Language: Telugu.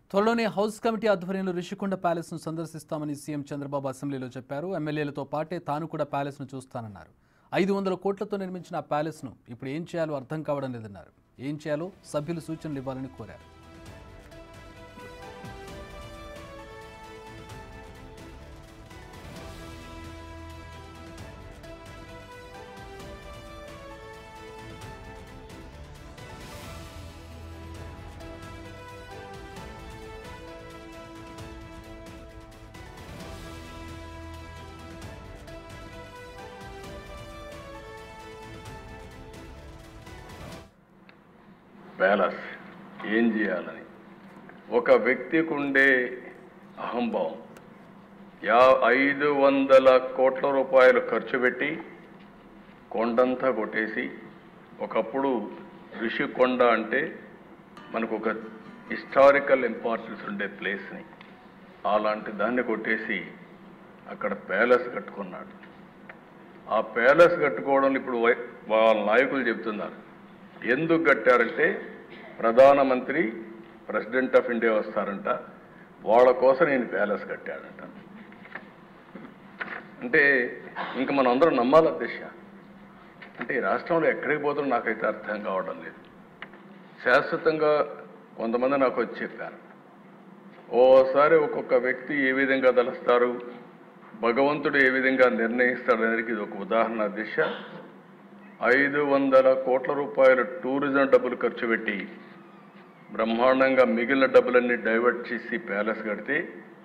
త్వరలోనే హౌస్ కమిటీ ఆధ్వర్యంలో రిషికొండ ప్యాలెస్ ను సందర్శిస్తామని సీఎం చంద్రబాబు అసెంబ్లీలో చెప్పారు ఎమ్మెల్యేలతో పాటే తాను కూడా ప్యాలెస్ ను చూస్తానన్నారు ఐదు వందల కోట్లతో నిర్మించిన ఆ ప్యాలెస్ ను ఇప్పుడు ఏం చేయాలో అర్థం కావడం లేదన్నారు ఏం చేయాలో సభ్యులు సూచనలు ఇవ్వాలని కోరారు ప్యాలెస్ ఏం చేయాలని ఒక వ్యక్తికి ఉండే అహంభావం యా ఐదు వందల కోట్ల రూపాయలు ఖర్చు పెట్టి కొండంతా కొట్టేసి ఒకప్పుడు ఋషికొండ అంటే మనకు ఒక హిస్టారికల్ ఇంపార్టెన్స్ ఉండే ప్లేస్ని అలాంటి దాన్ని కొట్టేసి అక్కడ ప్యాలెస్ కట్టుకున్నాడు ఆ ప్యాలెస్ కట్టుకోవడం ఇప్పుడు వై- వాళ్ళ నాయకులు చెప్తున్నారు ఎందుకు కట్టారంటే ప్రధానమంత్రి ప్రెసిడెంట్ ఆఫ్ ఇండియా వస్తారంట వాళ్ళ కోసం నేను ప్యాలెస్ కట్టాడంట అంటే ఇంక మనం అందరం నమ్మాలి దిశ అంటే ఈ రాష్ట్రంలో ఎక్కడికి పోతుందో నాకైతే అర్థం కావడం లేదు శాశ్వతంగా కొంతమంది నాకు వచ్చి చెప్పారు ఓసారి ఒక్కొక్క వ్యక్తి ఏ విధంగా తలుస్తారు భగవంతుడు ఏ విధంగా నిర్ణయిస్తాడనేది ఇది ఒక ఉదాహరణ దిశ ఐదు వందల కోట్ల రూపాయల టూరిజం డబ్బులు ఖర్చు పెట్టి బ్రహ్మాండంగా మిగిలిన డబ్బులన్నీ డైవర్ట్ చేసి ప్యాలెస్ కడితే